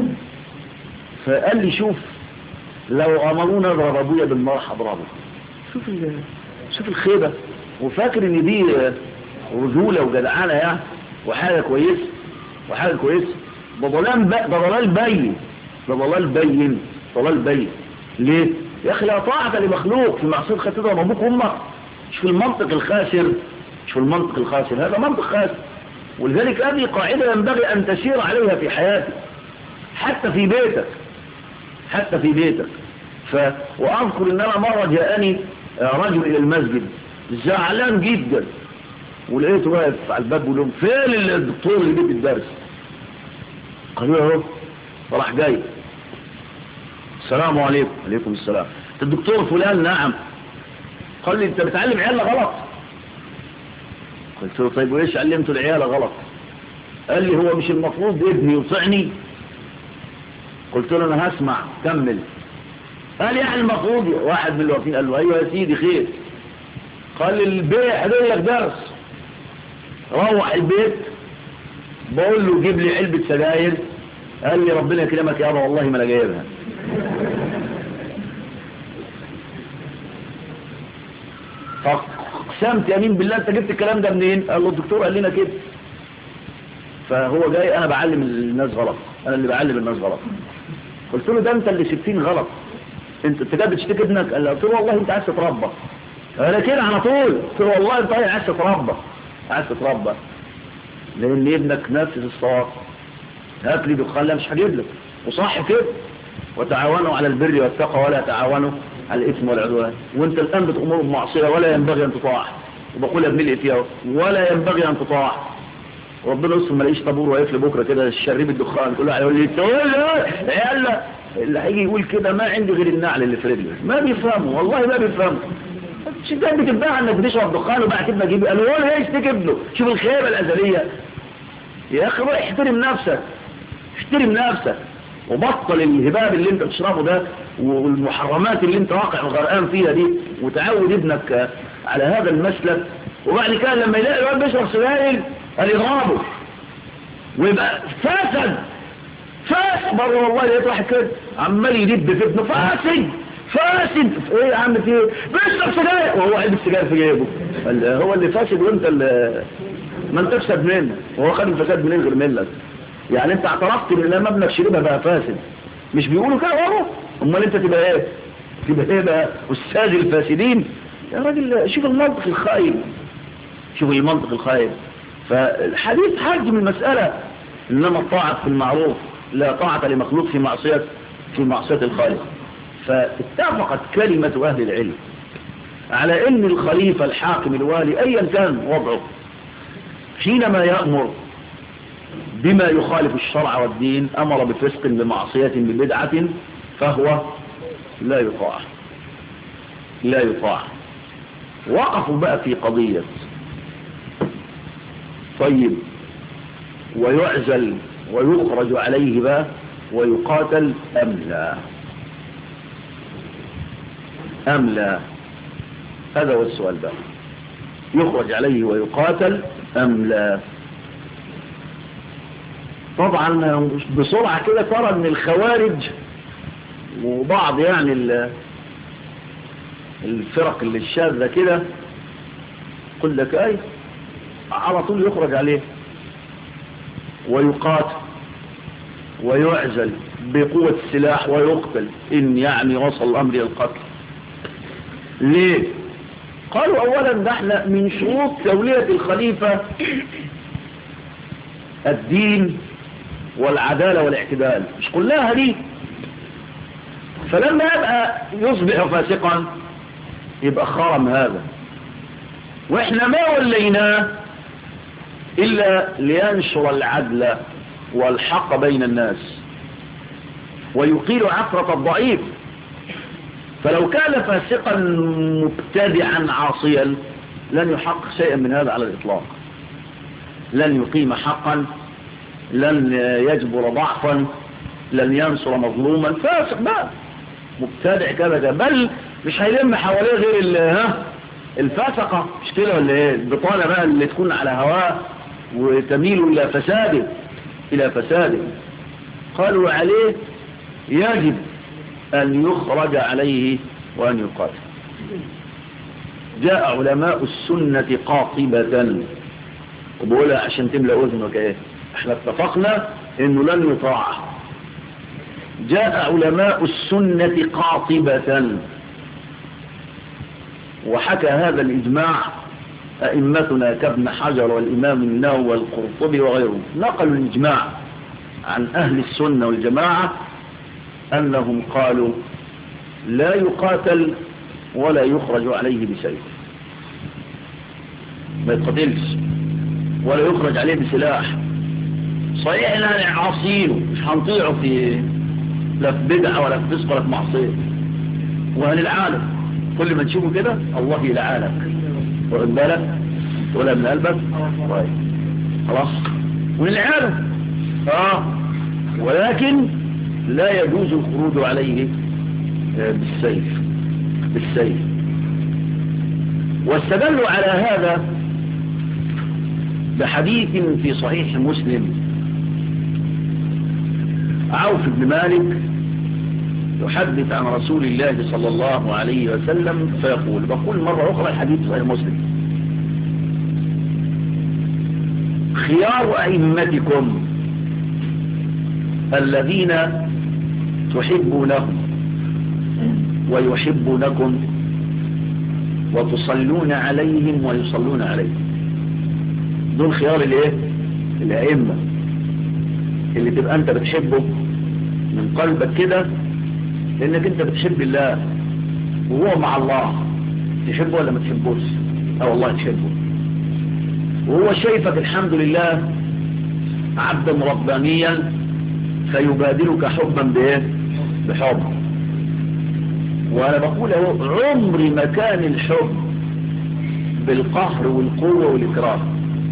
فقال لي شوف لو أمرونا اضرب أبويا بالنار هضربه شوف شوف الخيبة وفاكر ان دي رجولة وجدعانة يعني وحاجة كويسة وحاجة كويسة ده ضلال ده ضلال بين ده ضلال بين ضلال بين ليه؟ يا اخي لا طاعة لمخلوق في معصية خطيطة ابوك وامك مش في المنطق الخاسر مش في المنطق الخاسر هذا منطق خاسر ولذلك هذه قاعدة ينبغي ان تسير عليها في حياتك حتى في بيتك حتى في بيتك ف... واذكر ان انا مرة جاءني رجل الى المسجد زعلان جدا ولقيته واقف على الباب بيقول لهم فين الدكتور اللي بيدي الدرس قالوا له اهو راح جاي السلام عليكم عليكم السلام الدكتور فلان نعم قال لي انت بتعلم عيالنا غلط قلت له طيب وايش علمته العيال غلط قال لي هو مش المفروض ابني يطعني قلت له انا هسمع كمل قال يعني المفروض واحد من الواقفين قال له ايوه يا سيدي خير قال لي البيع هدول لك درس روح البيت بقول له جيب لي علبة سجاير قال لي ربنا يكرمك يابا والله ما انا جايبها فاقسمت يمين بالله انت جبت الكلام ده منين قال له الدكتور قال لنا كده فهو جاي انا بعلم الناس غلط انا اللي بعلم الناس غلط قلت له ده انت اللي سبتين غلط انت انت جاي بتشتكي ابنك قال له قلت له والله انت عايز تتربى انا كده على طول قلت له والله انت عايز تتربى عايز تتربى لان ابنك نفذ الصواب هات لي دخان لا مش هجيب لك وصح كده وتعاونوا على البر والتقوى ولا تعاونوا على الاثم والعدوان وانت الان بتامر بمعصيه ولا ينبغي ان تطاع وبقول ابن لي فيها ولا ينبغي ان تطاع ربنا يستر ما الاقيش طابور واقف لي بكره كده الشريب الدخان كل واحد يقول لي تقول يلا اللي هيجي يقول كده ما عندي غير النعل اللي في رجلي ما بيفهموا والله ما بيفهموا الشيطان بتتباع انك بتشرب دخان وبعد كده تجيب قالوا هو ليه يشتكي ابنه شوف الخيبه الازليه يا اخي روح احترم نفسك احترم نفسك وبطل الهباب اللي انت بتشربه ده والمحرمات اللي انت واقع وغرقان فيها دي وتعود ابنك على هذا المسلك وبعد كده لما يلاقي الواد بيشرب سجاير قال يضربه ويبقى فاسد فاسد بره والله لقيت واحد كده عمال يدب في ابنه فاسد فاسد ايه يا عم في ايه بيشرب سجاير وهو علبة سجاير في جيبه قال هو اللي فاسد وانت اللي ما انت تفسد منه وهو خد الفساد منين غير منك يعني انت اعترفت ان لما ابنك شربها بقى فاسد مش بيقولوا كده برضه امال انت تبقى ايه تبقى ايه بقى استاذ الفاسدين يا راجل شوف المنطق الخايب شوف المنطق الخايب فالحديث حجم المسألة انما الطاعة في المعروف لا طاعة لمخلوق في معصية في معصية الخالق فاتفقت كلمة اهل العلم على ان الخليفة الحاكم الوالي ايا كان وضعه حينما يأمر بما يخالف الشرع والدين أمر بفسق بمعصية ببدعة فهو لا يطاع لا يطاع وقفوا بقى في قضية طيب ويعزل ويخرج عليه بقى ويقاتل أم لا أم لا هذا هو السؤال بقى يخرج عليه ويقاتل أم لا طبعا بسرعة كده ترى ان الخوارج وبعض يعني الفرق اللي الشاذة كده قل لك اي على طول يخرج عليه ويقاتل ويعزل بقوة السلاح ويقتل ان يعني وصل الامر الى القتل ليه قالوا اولا نحن من شروط تولية الخليفة الدين والعدالة والاعتدال مش قلناها دي فلما يبقى يصبح فاسقا يبقى خرم هذا واحنا ما وليناه الا لينشر العدل والحق بين الناس ويقيل عثرة الضعيف فلو كان فاسقا مبتدعا عاصيا لن يحقق شيئا من هذا على الإطلاق لن يقيم حقا لن يجبر ضعفا لن ينصر مظلوما فاسق بقى مبتدع كذا بل مش هيلم حواليه غير ها الفاسقة مش كده ولا ايه البطانة بقى اللي تكون على هواه وتميل الى فساده الى فساده قالوا عليه يجب ان يخرج عليه وان يقاتل جاء علماء السنة قاطبة وبقولها عشان تملأ اذنك ايه احنا اتفقنا انه لن يطاع جاء علماء السنة قاطبة وحكى هذا الإجماع أئمتنا كابن حجر والإمام النووي والقرطبي وغيرهم نقلوا الإجماع عن أهل السنة والجماعة أنهم قالوا لا يقاتل ولا يخرج عليه بسيف ما يتقتلش ولا يخرج عليه بسلاح صحيح لا عاصينه مش هنطيعه في لا في بدعة ولا في فسق ولا في معصية وهنلعانك كل ما تشوفه كده الله يلعانك واخد بالك ولا من قلبك طيب خلاص ونلعانه اه ولكن لا يجوز الخروج عليه بالسيف بالسيف واستدلوا على هذا بحديث في صحيح مسلم عوف بن مالك يحدث عن رسول الله صلى الله عليه وسلم فيقول بقول مرة أخرى الحديث صحيح مسلم خيار أئمتكم الذين تحبونهم ويحبونكم وتصلون عليهم ويصلون عليكم دول خيار الايه الائمه اللي تبقى انت بتحبه من قلبك كده لانك انت بتحب الله وهو مع الله تحبه ولا ما تحبوش اه والله تحبه وهو شايفك الحمد لله عبدا ربانيا فيبادلك حبا بايه بحب وانا بقول اهو عمري ما كان الحب بالقهر والقوة والاكراه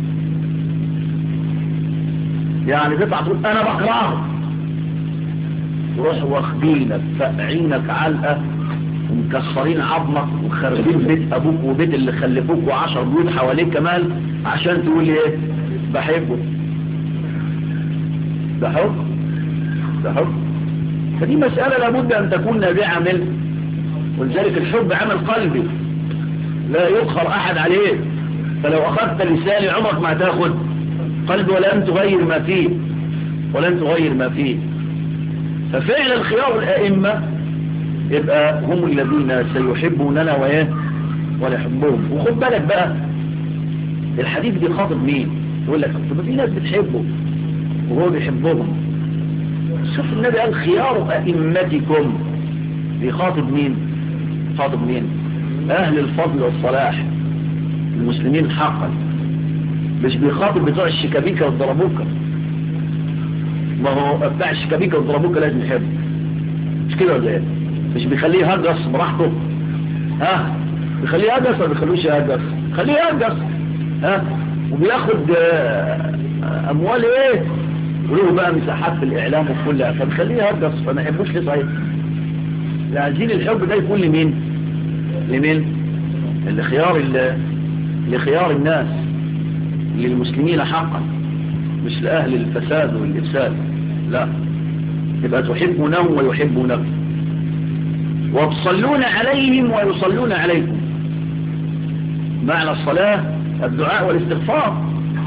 يعني تطلع تقول انا بكرهه تروح واخدينك فقعينك علقة ومكسرين عظمك وخاربين بيت ابوك وبيت اللي خلفوك وعشر بيوت حواليك كمان عشان تقول ايه بحبه ده حب ده حب فدي مسألة لابد ان تكون نابعة من ولذلك الحب عمل قلبي لا يدخل أحد عليه فلو أخذت لساني عمرك ما تاخد قلبي ولن تغير ما فيه ولن تغير ما فيه ففعلا خيار الأئمة يبقى هم الذين سيحبوننا وإيه ولا يحبهم وخد بالك بقى الحديث بيخاطب مين يقول لك طب في ناس بتحبه وهو بيحبهم شوف النبي قال خيار أئمتكم بيخاطب مين خاطب مين أهل الفضل والصلاح المسلمين حقا مش بيخاطب بتوع الشكابيكة والضربوكة ما هو بتاع الشكابيكة والضربوكة لازم يحب مش كده ولا ايه مش بيخليه يهجص براحته ها بيخليه يهجص ولا بيخلوش يهجص خليه يهجص ها وبياخد اموال ايه وله بقى مساحات في الاعلام وكل فبيخليه يهجص فما يحبوش ليه صحيح عايزين الحب ده يكون لمين لمين لخيار لخيار الناس للمسلمين حقا مش لأهل الفساد والإفساد لا يبقى تحبونهم ويحبونكم وتصلون عليهم ويصلون عليكم معنى الصلاة الدعاء والاستغفار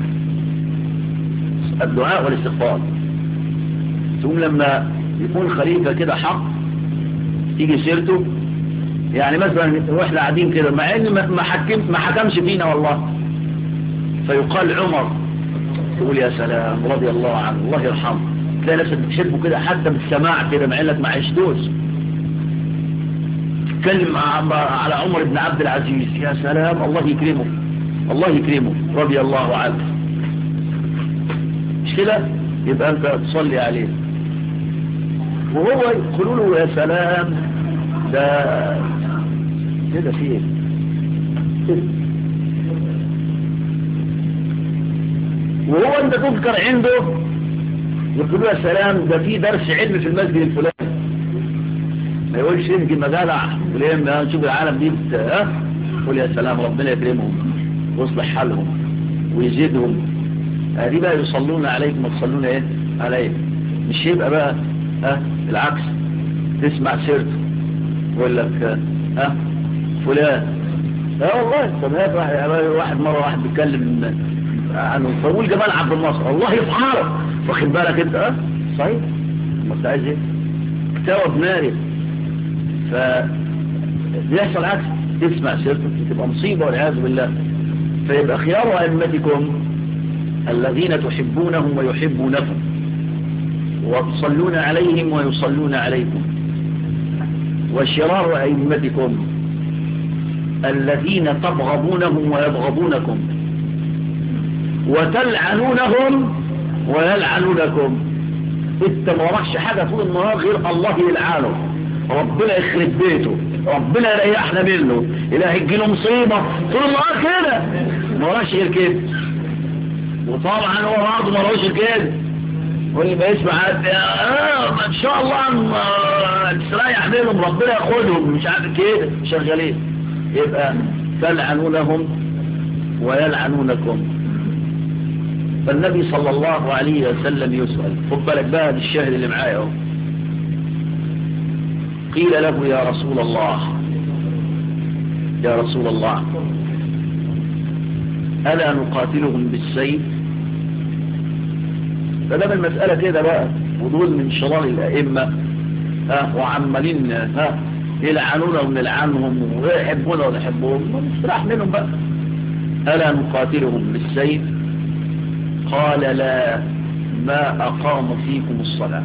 الدعاء والاستغفار ثم لما يكون خليفة كده حق تيجي سيرته يعني مثلا واحنا قاعدين كده مع ان ما حكم ما حكمش فينا والله فيقال عمر تقول يا سلام رضي الله عنه الله يرحمه تلاقي نفسك بتحبه كده حتى بالسماع كده مع انك ما عشتوش تتكلم على عمر بن عبد العزيز يا سلام الله يكرمه الله يكرمه رضي الله عنه مش كده يبقى انت تصلي عليه وهو يقولوا له يا سلام ده كده فيه كده وهو انت تذكر عنده يقولوا يا سلام ده في درس علم في المسجد الفلاني ما يقولش يمكن مجالع وليه نشوف العالم دي ها قول يا سلام ربنا يكرمهم ويصلح حالهم ويزيدهم دي بقى يصلون عليكم وتصلون ايه عليه مش يبقى بقى ها العكس تسمع سيرته يقول لك ها فلان لا والله طب هات واحد واحد مره واحد بيتكلم عنه فقول جمال عبد الناصر الله يفعله واخد بالك انت اه صحيح ما انت عايز ايه كتاب ناري ف بيحصل عكس تسمع سيرته تبقى مصيبه والعياذ بالله فيبقى خيار ائمتكم الذين تحبونهم ويحبونكم وتصلون عليهم ويصلون عليكم وشرار ائمتكم الذين تبغضونهم ويبغضونكم وتلعنونهم ويلعنونكم انت ما وراكش حاجة طول النهار غير الله يلعنه ربنا يخرب بيته ربنا يريحنا منه إله يجيله مصيبة طول النهار كده ما وراكش غير كده وطبعا هو برضه ما وراكش كده واللي ما يسمع اه ان شاء الله تستريح منهم ربنا ياخدهم مش عارف كده شغالين يبقى تلعنونهم ويلعنونكم فالنبي صلى الله عليه وسلم يسأل خد بالك بقى الشاهد اللي معايا اهو قيل له يا رسول الله يا رسول الله ألا نقاتلهم بالسيف فدام المسألة كده بقى ودول من شرار الأئمة ها وعمالين ها يلعنونا ونلعنهم ويحبونا ونحبهم نستراح منهم بقى ألا نقاتلهم بالسيف قال لا ما أقام فيكم الصلاة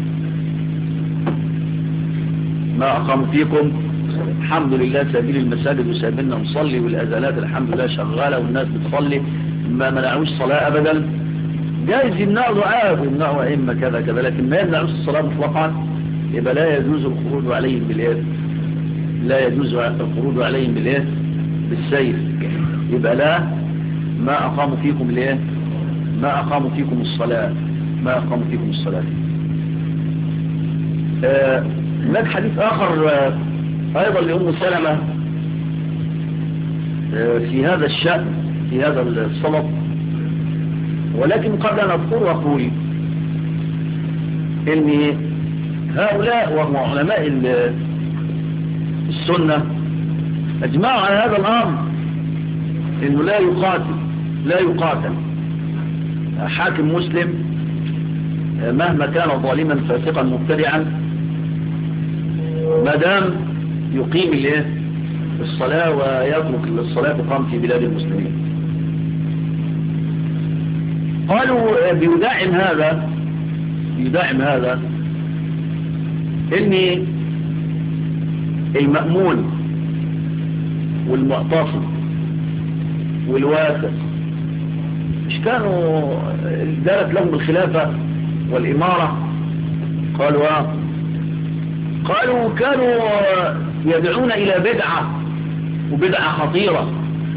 ما أقام فيكم الحمد لله سبيل المساجد وسابلنا نصلي والأذانات الحمد لله شغالة والناس بتصلي ما منعوش صلاة أبدا جايز يمنعوا دعاء ويمنعوا أئمة كذا كذا لكن ما يمنعوش الصلاة مطلقا يبقى لا يجوز الخروج عليهم بالإيه لا يجوز الخروج عليهم بالإيه بالسيف يبقى لا ما أقاموا فيكم الإيه ما أقاموا فيكم الصلاة ما أقاموا فيكم الصلاة هناك آه حديث آخر آه أيضا لأم سلمة آه في هذا الشأن في هذا الصلب ولكن قبل أن أذكر أقول إن هؤلاء وهم علماء السنة اجمعوا على هذا الامر انه لا يقاتل لا يقاتل حاكم مسلم مهما كان ظالما فاسقا مبتدعا ما دام يقيم الايه الصلاة ويترك الصلاة تقام في بلاد المسلمين قالوا بيدعم هذا يدعم هذا ان المأمون والمعتصم والواثق مش كانوا دارت لهم الخلافة والإمارة قالوا آه قالوا كانوا يدعون إلى بدعة وبدعة خطيرة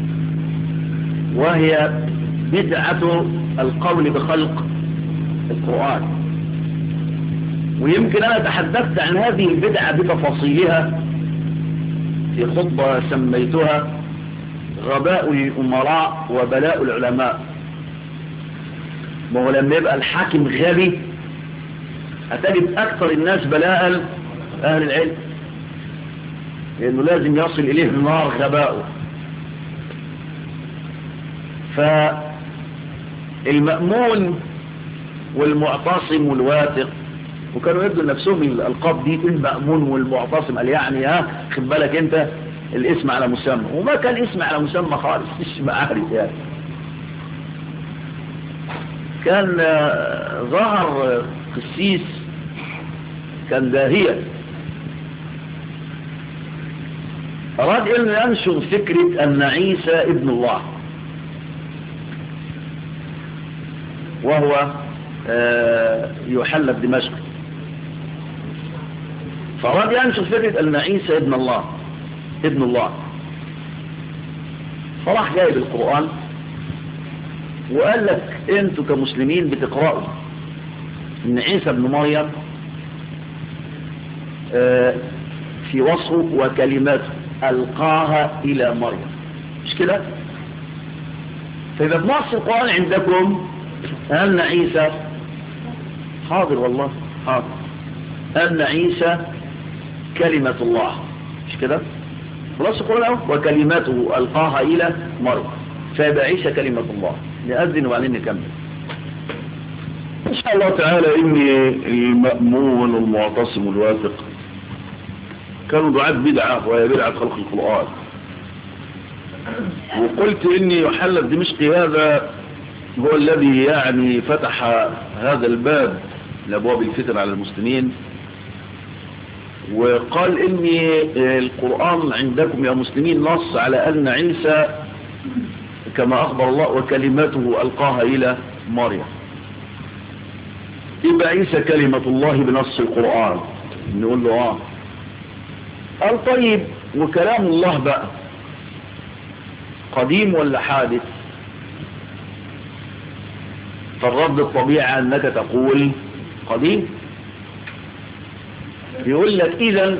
وهي بدعة القول بخلق القرآن ويمكن أنا تحدثت عن هذه البدعة بتفاصيلها في خطبة سميتها غباء الأمراء وبلاء العلماء ما هو لما يبقى الحاكم غبي هتجد أكثر الناس بلاء أهل العلم لأنه لازم يصل إليه النار غباؤه فالمأمون والمعتصم والواثق وكانوا يبدو نفسهم الألقاب دي المأمون والمعتصم قال يعني ها خد بالك انت الاسم على مسمى وما كان اسم على مسمى خالص مش معارف يعني كان ظهر قسيس كان داهية أراد أن ينشر فكرة أن عيسى ابن الله وهو يحل بدمشق فأراد ينشر فكرة أن عيسى ابن الله ابن الله فراح جايب القرآن وقال لك انتوا كمسلمين بتقرأوا ان عيسى ابن مريم في وصفه وكلماته ألقاها إلى مريم مش كده فإذا بنص القرآن عندكم أن عيسى حاضر والله حاضر أن عيسى كلمة الله مش كده بنص القرآن وكلماته ألقاها إلى مريم فيبقى عيسى كلمة الله نأذن وبعدين نكمل إن شاء الله تعالى إني المأمون والمعتصم والواثق كانوا دعاة بدعة وهي بدعة خلق القرآن وقلت إني يحل دمشق هذا هو الذي يعني فتح هذا الباب لأبواب الفتن على المسلمين وقال إني القرآن عندكم يا مسلمين نص على أن عيسى كما أخبر الله وكلماته ألقاها إلى مريم يبقى عيسى كلمة الله بنص القرآن نقول له آه قال طيب وكلام الله بقى قديم ولا حادث فالرد الطبيعي أنك تقول قديم يقول لك إذا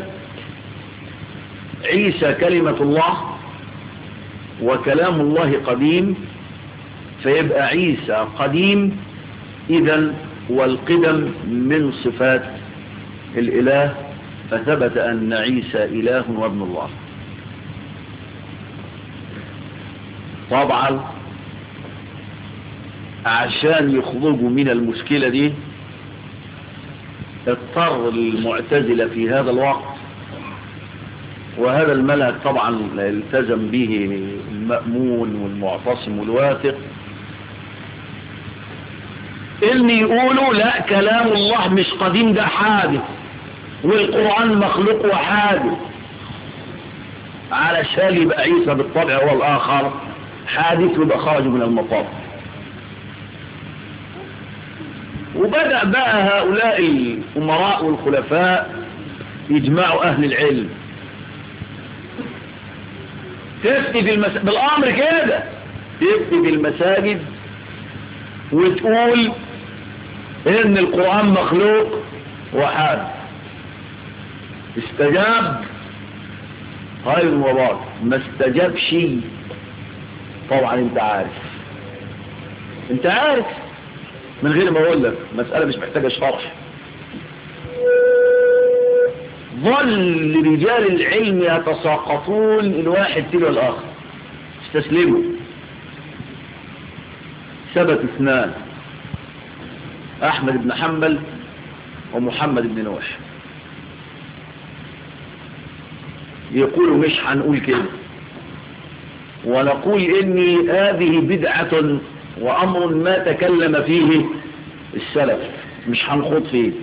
عيسى كلمة الله وكلام الله قديم فيبقى عيسى قديم إذا والقدم من صفات الإله فثبت أن عيسى إله وابن الله طبعا عشان يخرجوا من المشكلة دي اضطر المعتزلة في هذا الوقت وهذا الملهج طبعا التزم به المأمون والمعتصم والواثق ان يقولوا لا كلام الله مش قديم ده حادث والقرآن مخلوق وحادث علشان يبقى عيسى بالطبع هو الآخر حادث ويبقى خارج من المطاف وبدأ بقى هؤلاء الأمراء والخلفاء يجمعوا أهل العلم تفتي في المساجد بالأمر كده تفتي في المساجد وتقول إن القرآن مخلوق وحادث استجاب خير وباطل ما استجاب شيء طبعا انت عارف انت عارف من غير ما اقول لك مسألة مش محتاجة شرح ظل رجال العلم يتساقطون الواحد تلو الآخر استسلموا ثبت اثنان أحمد بن حنبل ومحمد بن نوح يقولوا مش هنقول كده ونقول إني هذه بدعة وأمر ما تكلم فيه السلف مش هنخوض فيه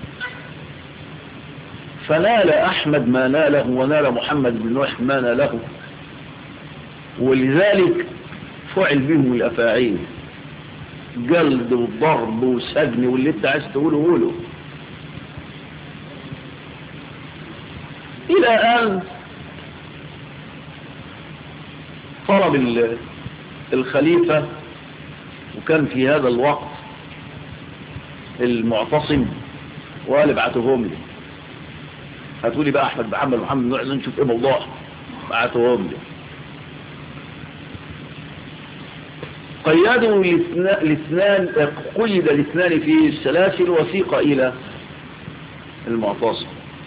فنال أحمد ما ناله ونال محمد بن نوح ما ناله ولذلك فعل بهم الأفاعيل جلد وضرب وسجن واللي انت عايز تقوله قوله إلى أن طلب الخليفة وكان في هذا الوقت المعتصم وقال ابعتهم لي هتقولي بقى احمد محمد محمد نوع نشوف ايه موضوع بعتهم لي قيدوا الاثنان قيد الاثنان في السلاسل وثيق الى المعتصم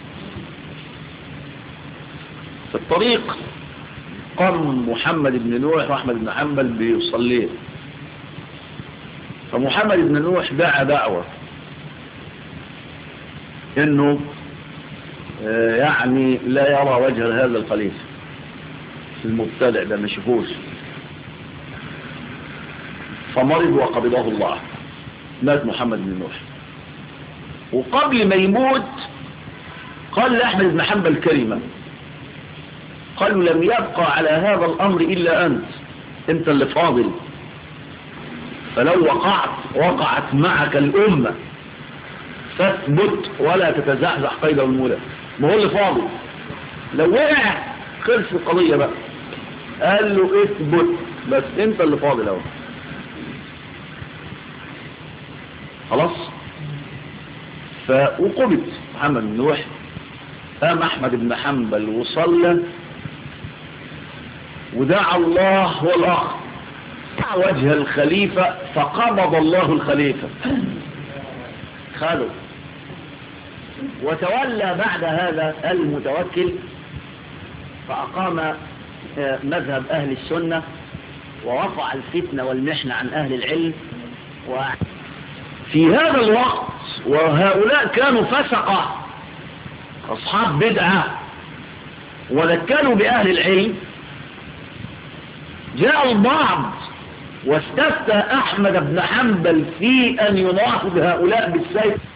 في الطريق قام محمد بن نوح واحمد بن حنبل بيصلين فمحمد بن نوح دعا دعوة انه يعني لا يرى وجه هذا الخليفة المبتدع ده ما شافوش فمرض وقبضه الله مات محمد بن نوح وقبل ما يموت قال لأحمد بن حنبل كلمة قالوا لم يبقى على هذا الأمر إلا أنت أنت اللي فاضل فلو وقعت وقعت معك الأمة فاثبت ولا تتزحزح قيد المولى ما هو اللي فاضل لو وقع خلص القضية بقى قال له اثبت بس انت اللي فاضل اهو خلاص فوقبت محمد بن نوح قام احمد بن حنبل وصلى ودعا الله هو الاخر وجه الخليفة فقبض الله الخليفة خالد وتولى بعد هذا المتوكل فأقام مذهب أهل السنة ورفع الفتنة والمحنة عن أهل العلم في هذا الوقت وهؤلاء كانوا فسقة أصحاب بدعة ونكلوا بأهل العلم جاء البعض واستفتى أحمد بن حنبل في أن يناقض هؤلاء بالسيف